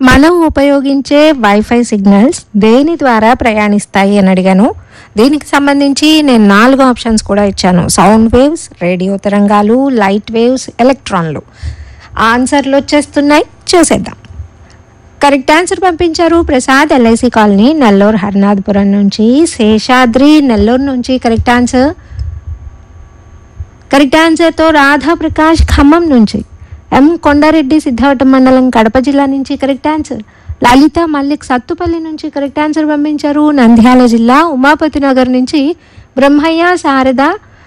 మనం ఉపయోగించే wifi signals దేని ద్వారా ప్రయాణిస్తాయి అని అడిగాను దీనికి సంబంధించి నేను నాలుగు ఆప్షన్స్ కూడా ఇచ్చాను సౌండ్ వేవ్స్ రేడియో తరంగాలు లైట్ వేవ్స్ ఎలక్ట్రాన్లు ఆన్సర్లు వచ్చేస్తున్నాయి చూసేద్దాం కరెక్ట్ ఆన్సర్ పంపించారు ప్రసాద్ ఎల్ఐసి కాలనీ నెల్లూరు హర్నాథపురం నుంచి శేషాద్రి నెల్లూరు నుంచి కరెక్ట్ ఆన్సర్ కరెక్ట్ ఆన్సర్తో రాధా ప్రకాష్ ఖమ్మం నుంచి ఎం కొండారెడ్డి సిద్ధవటం మండలం కడప జిల్లా నుంచి కరెక్ట్ ఆన్సర్ లలిత మల్లిక్ సత్తుపల్లి నుంచి కరెక్ట్ ఆన్సర్ పంపించారు నంద్యాల జిల్లా ఉమాపతి నగర్ నుంచి బ్రహ్మయ్య శారద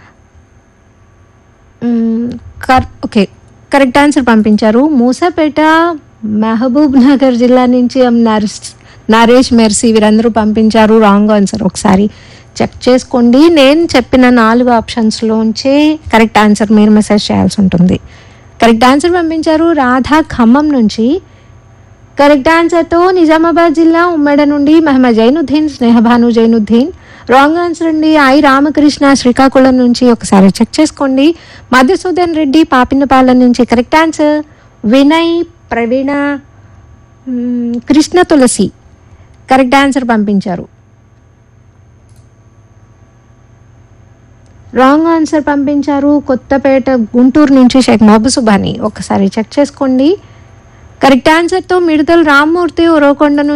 మ్మ్, కర్ ఓకే కరెక్ట్ ఆన్సర్ పంపించారు మూసాపేట మహబూబ్ నగర్ జిల్లా నుంచి ఎం నర్స్ నరేష్ మెర్సీ వీరందరూ పంపించారు రాంగ్ ఆన్సర్ ఒకసారి చెక్ చేసుకోండి నేను చెప్పిన నాలుగు ఆప్షన్స్లోంచే కరెక్ట్ ఆన్సర్ మీరు మెసేజ్ చేయాల్సి ఉంటుంది కరెక్ట్ ఆన్సర్ పంపించారు రాధా ఖమ్మం నుంచి కరెక్ట్ ఆన్సర్తో నిజామాబాద్ జిల్లా ఉమ్మడి నుండి మహమ్మద్ జైనుద్దీన్ స్నేహభాను జైనుద్దీన్ రాంగ్ ఆన్సర్ అండి ఐ రామకృష్ణ శ్రీకాకుళం నుంచి ఒకసారి చెక్ చేసుకోండి మధుసూదన్ రెడ్డి పాపినపాలెం నుంచి కరెక్ట్ ఆన్సర్ వినయ్ ప్రవీణ మ్మ్, కృష్ణ తులసి కరెక్ట్ ఆన్సర్ పంపించారు రాంగ్ ఆన్సర్ పంపించారు కొత్తపేట గుంటూరు నుంచి షేక్ మహబూబ్ సుబాని ఒకసారి చెక్ చేసుకోండి కరెక్ట్ ఆన్సర్తో మిడతలు రామ్మూర్తి ఉరవకొండ నుంచి